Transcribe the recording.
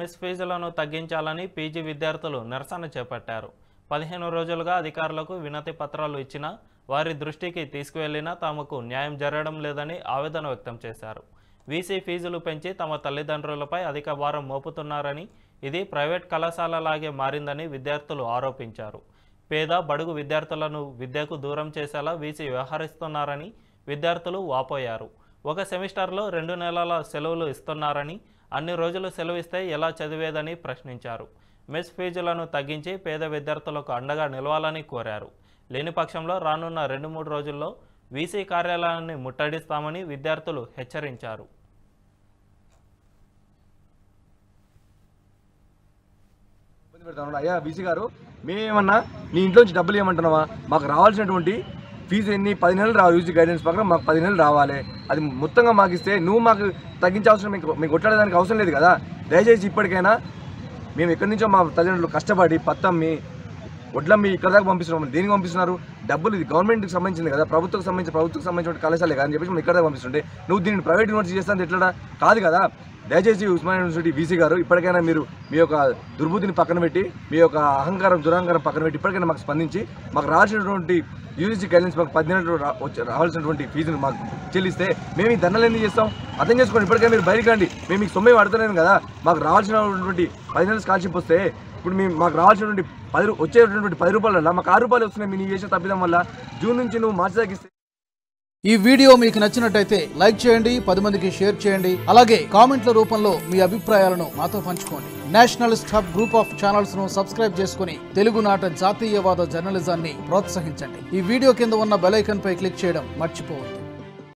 mess ఫీజులను తగ్గించాలని PG విద్యార్థులు నిరసన చేపట్టారు పదిహేను రోజులుగా అధికారులకు వినతి పత్రాలు ఇచ్చినా వారి దృష్టికి తీసుకువెళ్లినా తమకు న్యాయం జరగడం లేదని ఆవేదన వ్యక్తం చేశారు వీసీ ఫీజులు పెంచి తమ తల్లిదండ్రులపై అధిక భారం మోపుతున్నారని ఇది ప్రైవేట్ కళాశాలలాగే మారిందని విద్యార్థులు ఆరోపించారు పేద బడుగు విద్యార్థులను విద్యకు దూరం చేసేలా వీసీ వ్యవహరిస్తున్నారని విద్యార్థులు వాపోయారు ఒక సెమిస్టర్లో రెండు నెలల సెలవులు ఇస్తున్నారని అన్ని రోజులు సెలవు ఇస్తే ఎలా చదివేదని ప్రశ్నించారు మెస్ ఫీజులను తగ్గించి పేద విద్యార్థులకు అండగా నిలవాలని కోరారు లేని పక్షంలో రానున్న రెండు మూడు రోజుల్లో వీసీ కార్యాలయాన్ని ముట్టడిస్తామని విద్యార్థులు హెచ్చరించారు ఇబ్బంది పెడతాను అయ్యా బీసీ గారు మేమేమన్నా నీ ఇంట్లోంచి డబ్బులు ఏమంటున్నావా మాకు రావాల్సినటువంటి ఫీజు ఎన్ని పది నెలలు రావాలి యూజీ గైడెన్స్ ప్రకారం మాకు పది నెలలు రావాలి అది మొత్తంగా మాకు ఇస్తే నువ్వు మాకు తగ్గించాల్సిన మీకు మీకు కొట్టడానికి అవసరం లేదు కదా దయచేసి ఇప్పటికైనా మేము ఎక్కడి నుంచో మా తల్లిదండ్రులు కష్టపడి పత్తమ్మి వడ్లమ్మి ఇక్కడ దాకా పంపిస్తున్నాం దేనికి పంపిస్తున్నారు డబ్బులు ఇది గవర్నమెంట్కి సంబంధించింది కదా ప్రభుత్వం సంబంధించిన ప్రభుత్వం సంబంధించిన కళాశాలే కదా అని చెప్పేసి మనం ఇక్కడ దాకా పంపిస్తుంటే నువ్వు దీన్ని ప్రైవేట్ యూనివర్సిటీ చేస్తాను ఎట్లా కాదు కదా దయచేసి ఉస్మానియా యూనివర్సిటీ వీసీ గారు ఇప్పటికైనా మీరు మీ యొక్క దుర్బుద్ధిని పక్కన పెట్టి మీ యొక్క అహంకారం దురహంకారం పక్కన పెట్టి ఇప్పటికైనా మాకు స్పందించి మాకు రావాల్సినటువంటి యూజీసీ గైడెన్స్ మాకు పది నెలలు రా- వచ్చే రావాల్సినటువంటి ఫీజును మాకు చెల్లిస్తే మేము ఈ ధరలు ఎందుకు చేస్తాం అర్థం చేసుకోండి ఇప్పటికైనా మీరు బయటికి రండి మేము మీకు సొమ్మే పడతలేము కదా మాకు రావాల్సినటువంటి పది నెలల స్కాలర్షిప్ వస్తే ఇప్పుడు మేము మాకు రావాల్సినటువంటి పది రూ- వచ్చేటటువంటి పది రూపాయల మాకు ఆరు రూపాయలు వస్తున్నాయి మీ నీ చేసిన తప్పిదం వల్ల జూన్ నుంచి నువ్వు మార్చి తగ్గిస్తే ఈ వీడియో మీకు నచ్చినట్టయితే లైక్ చేయండి పది మందికి షేర్ చేయండి అలాగే కామెంట్ల రూపంలో మీ అభిప్రాయాలను మాతో పంచుకోండి nationalist hub group of channels ను సబ్స్క్రైబ్ చేసుకుని తెలుగునాట జాతీయవాద జర్నలిజాన్ని ప్రోత్సహించండి ఈ వీడియో కింద ఉన్న బెల్ ఐకాన్ పై క్లిక్ చేయడం మర్చిపోవద్దు